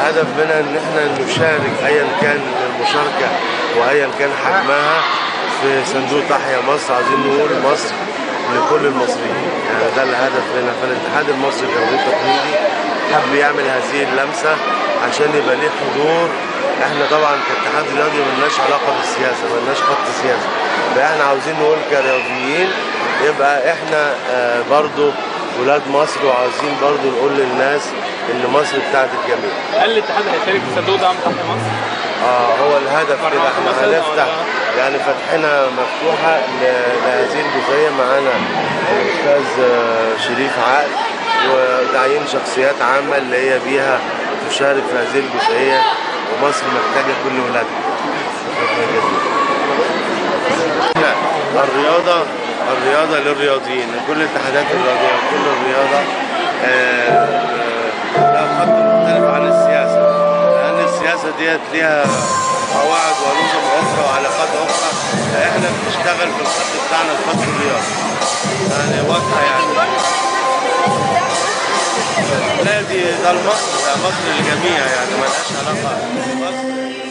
الهدف منها ان احنا نشارك ايا كان المشاركه وايا كان حجمها في صندوق تحيا مصر عايزين نقول مصر لكل المصريين يعني ده الهدف منها فالاتحاد المصري للتمرين التقليدي حب يعمل هذه اللمسه عشان يبقى ليه حضور احنا طبعا كاتحاد رياضي ملناش علاقه بالسياسه ملناش خط سياسي فاحنا عاوزين نقول كرياضيين يبقى احنا آه، برضو ولاد مصر وعاوزين برضو نقول للناس ان مصر بتاعت الجميع هل الاتحاد هيشارك في صندوق دعم تحت مصر؟ اه هو الهدف كده احنا مثلاً هنفتح ولا- يعني فتحنا مفتوحه ل- لهذه الجزئيه معانا الاستاذ آه، شريف عقل وداعين شخصيات عامه اللي هي بيها تشارك في هذه الجزئيه ومصر محتاجه كل ولادها شكرا جدا لا الرياضه الرياضه للرياضيين كل الاتحادات الرياضيه وكل الرياضه آه، آه، لها خط مختلف عن السياسه لان السياسه ديت ليها قواعد ونظم اخرى وعلاقات اخرى احنا بنشتغل في الخط بتاعنا الخط الرياضي يعني واضحه يعني لا دي ده المصر ده مصر للجميع يعني ملهاش علاقه مصر